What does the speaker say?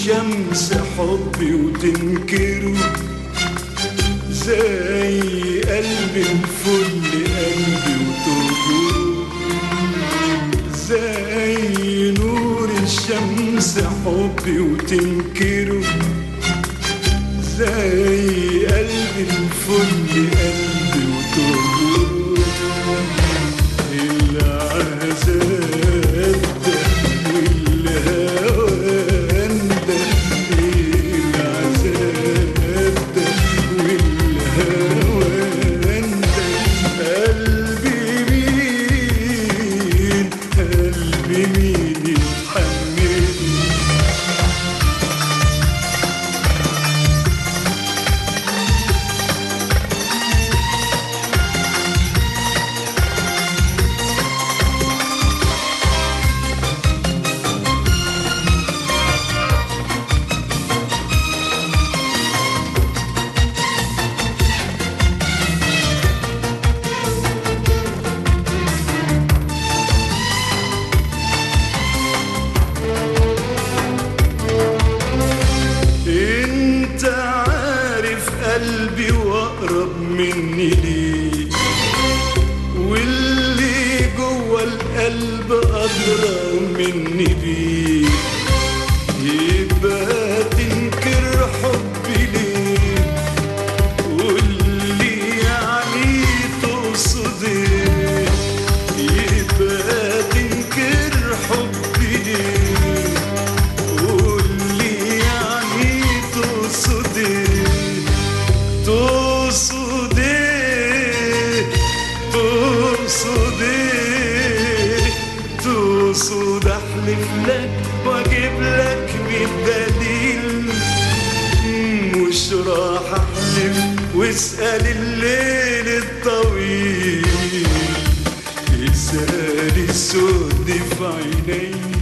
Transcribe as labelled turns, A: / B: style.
A: الشمس حبي وتنكره زي قلبي الفل قلبي وتهجره زي نور الشمس حبي وتنكره زي قلبي الفل قلبي وتهجره العذاب ده والهوان ده العذاب ده والهوان ده قلبي مين قلبي مين يتحملني انت عارف قلبي واقرب مني ليك واللي جوه القلب ادرى مني بيك يبقى تنكر حبي ليك واللي يعني تقصد ايه يبقى تنكر حبي ليك قولي يعني تقصد ايه تقصد ايه تقصد ايه تقصد احلف لك واجيب لك بالدليل مش راح احلف واسأل الليل الطويل اسأل السود في عيني